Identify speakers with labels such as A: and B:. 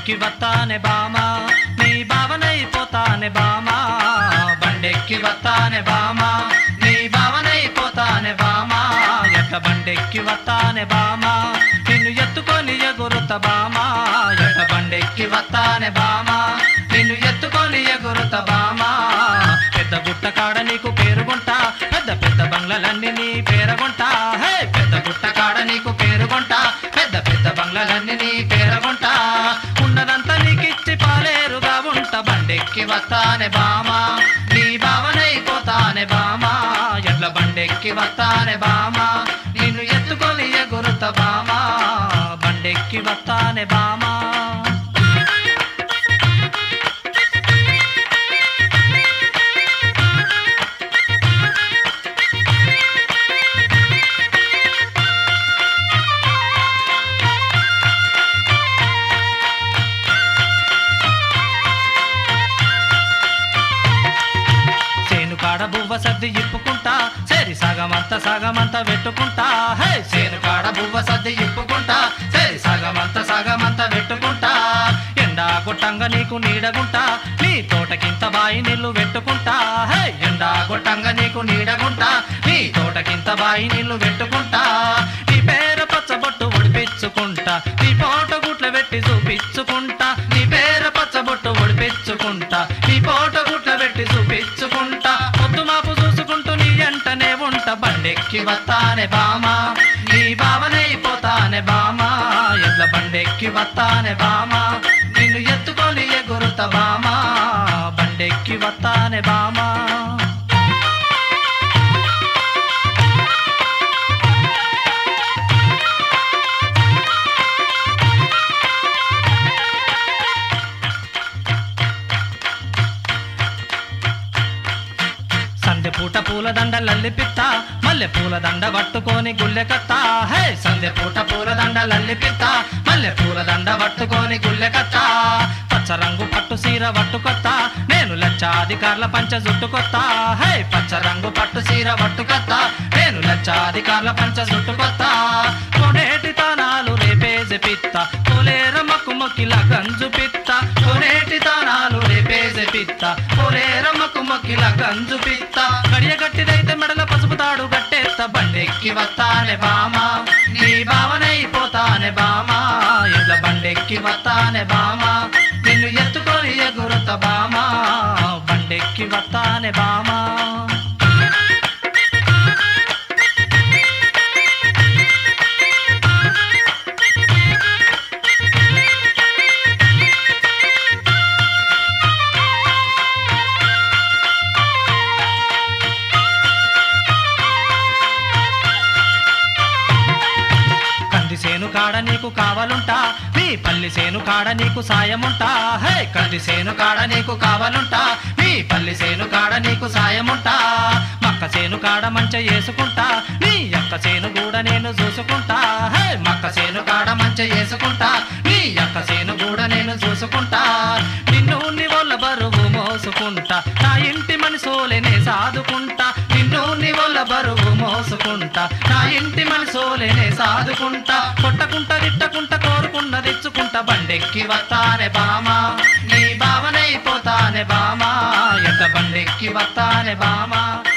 A: బండెక్కి వత్తానే బామా నీ భావనైపోతానే బామా బండెక్కి వత్తానే బామా నీ భావనైపోతానే బామా ఎట్ల బండెక్కి వత్తానే బామా నిన్ను ఎత్తుకొని ఎగురుత బామా ఎట్ల బండెక్కి వత్తానే బామా నిన్ను ఎత్తుకొని ఎగురుత బామా పెద్ద గుట్ట కాడ నీకు పేరుగుంటా పెద్ద పెద్ద బంగ్లలన్నీ నీ పేరగుంటా హే పెద్ద గుట్ట కాడ నీకు పేరుగుంటా పెద్ద పెద్ద బంగ్లలన్నీ నీ పేరగుంటా ఉన్నదంతా నీకిచ్చి పాలేరుగా ఉంట బండెక్కి వస్తానే బామా నీ భావనైపోతానే బామా ఎడ్ల బండెక్కి వస్తానే బామా నిన్ను ఎత్తుకొని ఎగురుత బామా బండెక్కి వస్తానే బామా చేను కాడ బువ్వ సర్ది ఇప్పుకుంటా సరి సగమంత సగమంత పెట్టుకుంటా హే చేను కాడ బువ్వ సర్ది ఇప్పుకుంటా సరి సగమంత సగమంత పెట్టుకుంటా ఎండా గుట్టంగా నీకు నీడగుంటా నీ తోటకింత బాయి నీళ్లు పెట్టుకుంటా హే ఎండా గుట్టంగా నీకు నీడగుంటా నీ తోటకింత బాయి నీళ్లు పెట్టుకుంటా నీ పేర పచ్చబొట్టు ఒడిపించుకుంటా నీ పోట గుట్ల పెట్టి చూపించుకుంటా నీ పేర పచ్చబొట్టు ఒడిపించుకుంటా నీ పోట గుట్ల పెట్టి చూపించుకుంటా పొద్దు మాపు చూసుకుంటూ నీ ఎంటనే ఉంట బండెక్కి వస్తానే బామా నీ బావనైపోతానే బామా ఎడ్ల బండెక్కి వస్తానే బామా నిన్ను ఎత్తుకొని ఎగురుత బామా బండెక్కి వస్తానే బామా సందె పూట పూల దండ లల్లి పిత్త మల్లె పూల దండ పట్టుకొని గుల్లె కత్త హే సందె పూట పూల దండ లల్లి పిత్త మల్లె పూల దండ పట్టుకొని గుల్లె కత్త పచ్చ రంగు పట్టు సీర పట్టుకొత్త నేను లక్షాధికారుల పంచ జుట్టుకొత్త హే పచ్చ రంగు పట్టు సీర పట్టుకొత్త నేను లక్షాధికారుల పంచ జుట్టుకొత్త కొనేటి తానాలు రేపేసి పిత్త కొలేరమ్మకు మొక్కిల గంజు పిత్త కొనేటి తానాలు రేపేసి పిత్త కొలేరమ్మకు మొక్కిల గంజు పిత్త గడియ గట్టిదైతే మెడల పసుపు తాడు గట్టేస్త బండెక్కి వస్తానే బామా నీ భావనైపోతానే బామా ఇళ్ళ బండెక్కి వస్తానే బామా నిన్ను ఎత్తుకొని ఎగురుత బామా బండెక్కి వస్తానే బామా కంది సేను కాడ నీకు కావాలుంటా మీ పల్లి సేను కాడ నీకు సాయముంటా హే కంది సేను కాడ నీకు కావాలుంటా మీ పల్లి సేను కాడ నీకు సాయముంటా మక్క సేను కాడ మంచ వేసుకుంటా నీ అక్క సేను కూడా నేను చూసుకుంటా హే మక్క సేను కాడ మంచ వేసుకుంటా నీ అక్క సేను కూడా నేను చూసుకుంటా నిన్ను నీ వాళ్ళ బరువు మోసుకుంటా నా ఇంటి మనసోలేనే సాదుకుంటా నిన్ను నీ వాళ్ళ బరువు మోసుకుంటా నా ఇంటి మనసోలేనే సాదుకుంటా కొట్టకుంటా తిట్టకుంటా కోరుకున్న తెచ్చుకుంటా బండెక్కి వస్తానే బామా నీ భావనైపోతానే బామా ఎట్ట బండెక్కి వస్తానే బామా